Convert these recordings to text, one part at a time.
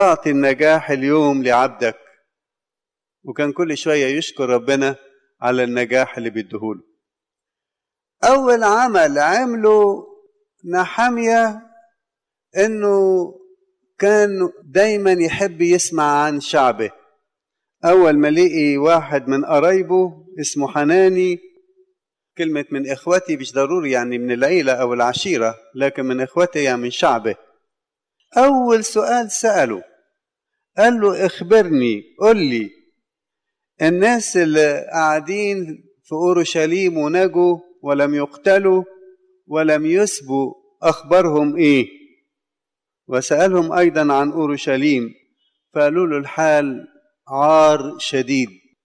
أعطي النجاح اليوم لعبدك وكان كل شوية يشكر ربنا على النجاح اللي بيديهوله أول عمل عمله نحمية إنه كان دايما يحب يسمع عن شعبه أول ما لقي واحد من قرايبه اسمه حناني كلمة من إخوتي مش ضروري يعني من العيلة أو العشيرة لكن من إخوتي يعني من شعبه أول سؤال سأله قال له اخبرني قل لي الناس اللي قاعدين في أورشليم ونجوا ولم يقتلوا ولم يسبوا أخبارهم إيه وسألهم أيضا عن أورشليم فقالوا له الحال عار شديد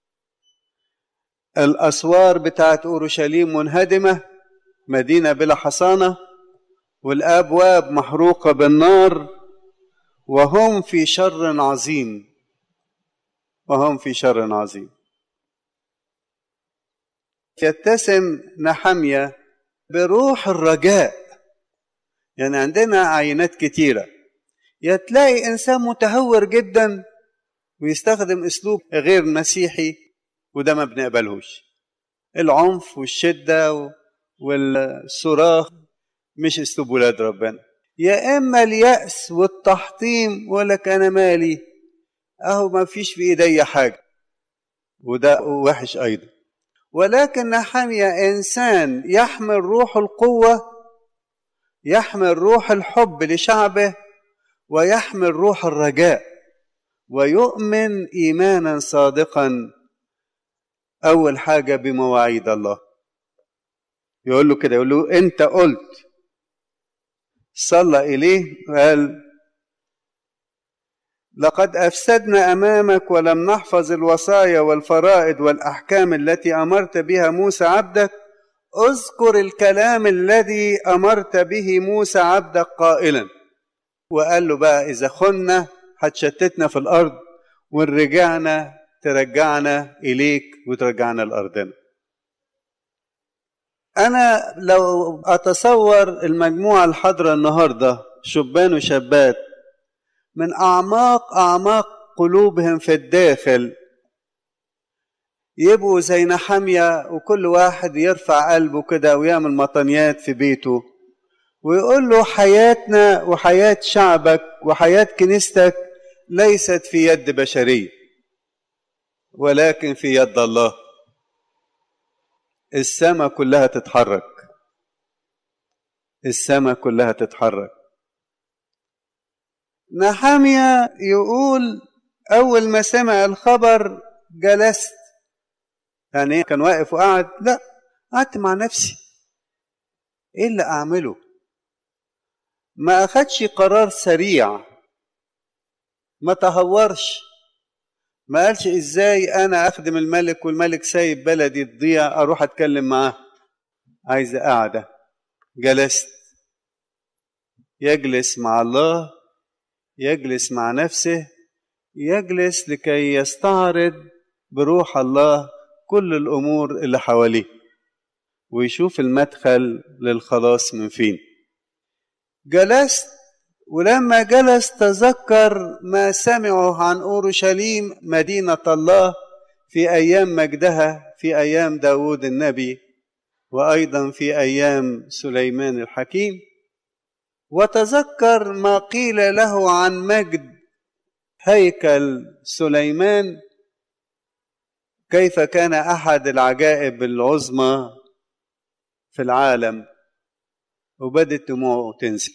الأسوار بتاعت أورشليم منهدمة مدينة بلا حصانة والأبواب محروقة بالنار وهم في شر عظيم وهم في شر عظيم يتسم نحمية بروح الرجاء يعني عندنا عينات كتيرة يا تلاقي إنسان متهور جدا ويستخدم أسلوب غير مسيحي وده ما بنقبلهوش العنف والشدة والصراخ مش أسلوب ولاد ربنا يا إما اليأس والتحطيم ولك أنا مالي أهو ما فيش في إيدي حاجة وده وحش أيضا ولكن نحمية إنسان يحمل روح القوة يحمل روح الحب لشعبه ويحمل روح الرجاء ويؤمن إيمانا صادقا أول حاجة بمواعيد الله يقول له كده يقول له أنت قلت صلى إليه وقال لقد أفسدنا أمامك ولم نحفظ الوصايا والفرائض والأحكام التي أمرت بها موسى عبدك اذكر الكلام الذي أمرت به موسى عبدك قائلا وقال له بقى إذا خنا هتشتتنا في الأرض وإن رجعنا ترجعنا إليك وترجعنا لأرضنا أنا لو أتصور المجموعة الحاضرة النهاردة شبان وشابات من أعماق أعماق قلوبهم في الداخل يبقوا زي نحامية وكل واحد يرفع قلبه كده ويعمل مطنيات في بيته ويقول له حياتنا وحياة شعبك وحياة كنيستك ليست في يد بشرية ولكن في يد الله السماء كلها تتحرك السماء كلها تتحرك نحامية يقول أول ما سمع الخبر جلست يعني كان واقف وقعد لا قعدت مع نفسي ايه اللي اعمله ما اخدش قرار سريع ما تهورش ما قالش ازاي انا اخدم الملك والملك سايب بلدي تضيع اروح اتكلم معاه عايز قاعده جلست يجلس مع الله يجلس مع نفسه يجلس لكي يستعرض بروح الله كل الامور اللي حواليه ويشوف المدخل للخلاص من فين جلست ولما جلس تذكر ما سمعه عن اورشليم مدينه الله في ايام مجدها في ايام داود النبي وايضا في ايام سليمان الحكيم وتذكر ما قيل له عن مجد هيكل سليمان كيف كان احد العجائب العظمى في العالم وبدت دموعه تنزل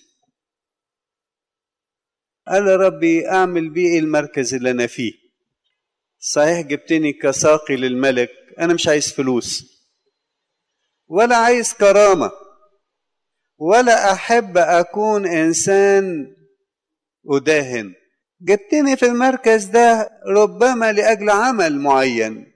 قال يا ربي اعمل بيه ايه المركز اللي انا فيه صحيح جبتني كساقي للملك انا مش عايز فلوس ولا عايز كرامه ولا احب اكون انسان اداهن جبتني في المركز ده ربما لاجل عمل معين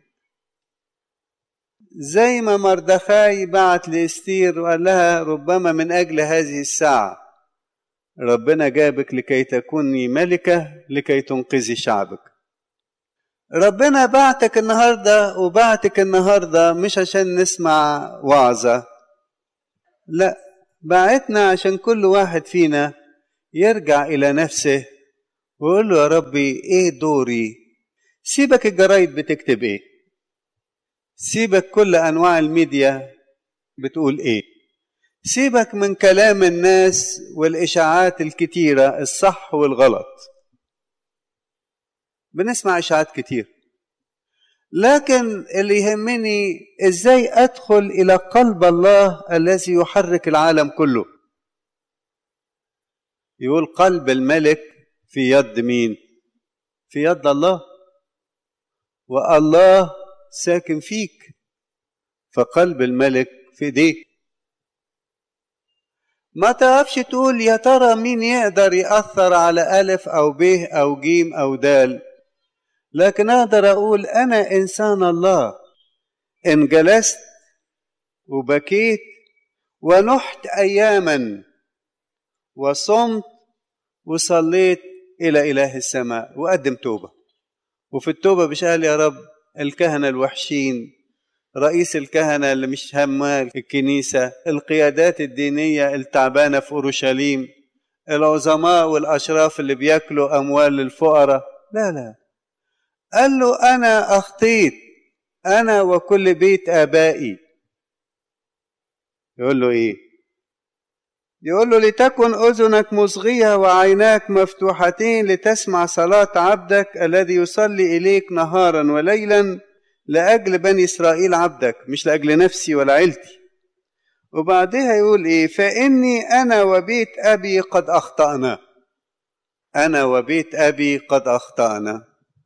زي ما مردخاي بعت لاستير وقال لها ربما من اجل هذه الساعه ربنا جابك لكي تكوني ملكه لكي تنقذي شعبك ربنا بعتك النهارده وبعتك النهارده مش عشان نسمع وعظه لا بعتنا عشان كل واحد فينا يرجع الى نفسه ويقول له يا ربي ايه دوري سيبك الجرايد بتكتب ايه سيبك كل انواع الميديا بتقول ايه سيبك من كلام الناس والاشاعات الكتيره الصح والغلط بنسمع اشاعات كتير لكن اللي يهمني ازاي ادخل الى قلب الله الذي يحرك العالم كله يقول قلب الملك في يد مين في يد الله والله ساكن فيك فقلب الملك في ايديك ما تعرفش تقول يا ترى مين يقدر يأثر على ألف أو ب أو جيم أو دال لكن أقدر أقول أنا إنسان الله إن جلست وبكيت ونحت أياما وصمت وصليت إلى إله السماء وقدم توبة وفي التوبة مش قال يا رب الكهنة الوحشين رئيس الكهنة اللي مش همال الكنيسة القيادات الدينية التعبانة في أورشليم العظماء والأشراف اللي بياكلوا أموال الفقراء لا لا قال له أنا أخطيت أنا وكل بيت آبائي يقول له إيه يقول له لتكن أذنك مصغية وعيناك مفتوحتين لتسمع صلاة عبدك الذي يصلي إليك نهارا وليلا لأجل بني إسرائيل عبدك مش لأجل نفسي ولا عيلتي وبعدها يقول إيه فإني أنا وبيت أبي قد أخطأنا أنا وبيت أبي قد أخطأنا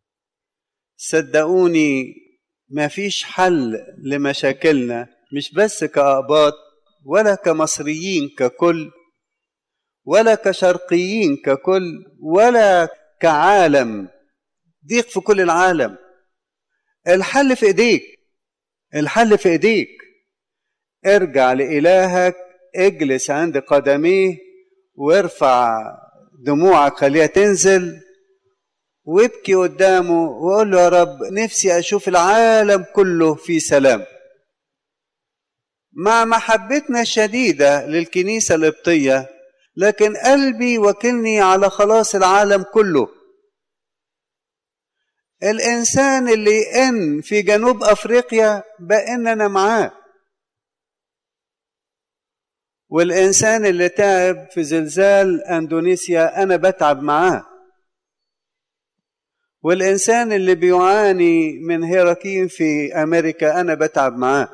صدقوني ما فيش حل لمشاكلنا مش بس كأقباط ولا كمصريين ككل ولا كشرقيين ككل ولا كعالم ضيق في كل العالم الحل في ايديك الحل في ايديك ارجع لإلهك اجلس عند قدميه وارفع دموعك خليها تنزل وابكي قدامه وقول له يا رب نفسي اشوف العالم كله في سلام مع محبتنا الشديده للكنيسه القبطيه لكن قلبي وكلني على خلاص العالم كله الانسان اللي ان في جنوب افريقيا باننا معاه والانسان اللي تعب في زلزال اندونيسيا انا بتعب معاه والانسان اللي بيعاني من هيراكين في امريكا انا بتعب معاه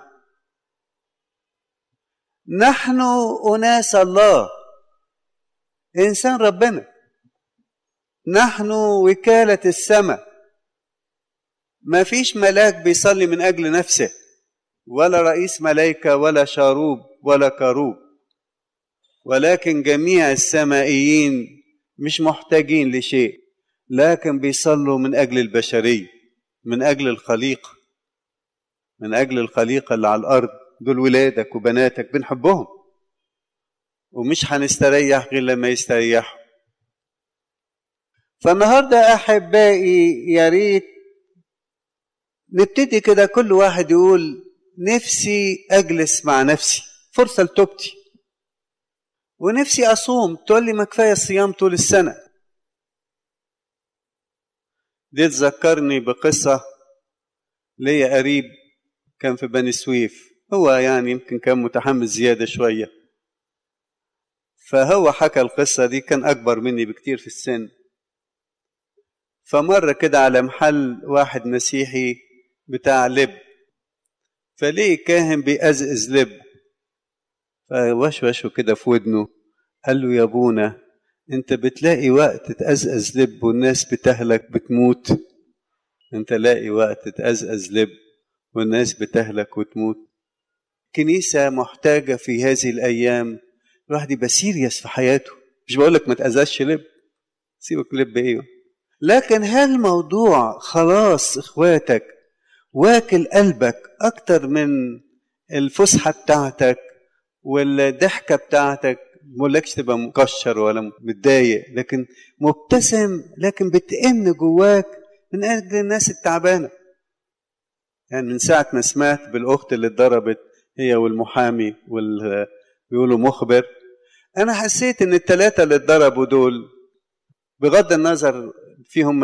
نحن اناس الله انسان ربنا نحن وكاله السماء ما فيش ملاك بيصلي من اجل نفسه ولا رئيس ملائكه ولا شاروب ولا كروب ولكن جميع السمائيين مش محتاجين لشيء لكن بيصلوا من اجل البشريه من اجل الخليقه من اجل الخليقه اللي على الارض دول ولادك وبناتك بنحبهم ومش هنستريح غير لما يستريحوا فالنهارده احبائي يا ريت نبتدي كده كل واحد يقول نفسي اجلس مع نفسي فرصه لتوبتي ونفسي اصوم تقول لي ما كفايه الصيام طول السنه دي تذكرني بقصه ليا قريب كان في بني سويف هو يعني يمكن كان متحمس زياده شويه فهو حكى القصه دي كان اكبر مني بكتير في السن فمر كده على محل واحد مسيحي بتاع لب فليه كاهن بيقزقز لب فوشوشه كده في ودنه قال له يا ابونا انت بتلاقي وقت تقزقز لب والناس بتهلك بتموت انت لاقي وقت تقزقز لب والناس بتهلك وتموت كنيسة محتاجة في هذه الأيام الواحد يبقى سيريس في حياته مش بقول لك ما تأذاش لب سيبك لب ايه لكن هل موضوع خلاص اخواتك واكل قلبك اكتر من الفسحه بتاعتك والضحكه بتاعتك بقولكش تبقى مكشر ولا متضايق لكن مبتسم لكن بتئن جواك من اجل الناس التعبانه يعني من ساعه ما سمعت بالاخت اللي اتضربت هي والمحامي وال بيقولوا مخبر انا حسيت ان الثلاثه اللي اتضربوا دول بغض النظر فيهم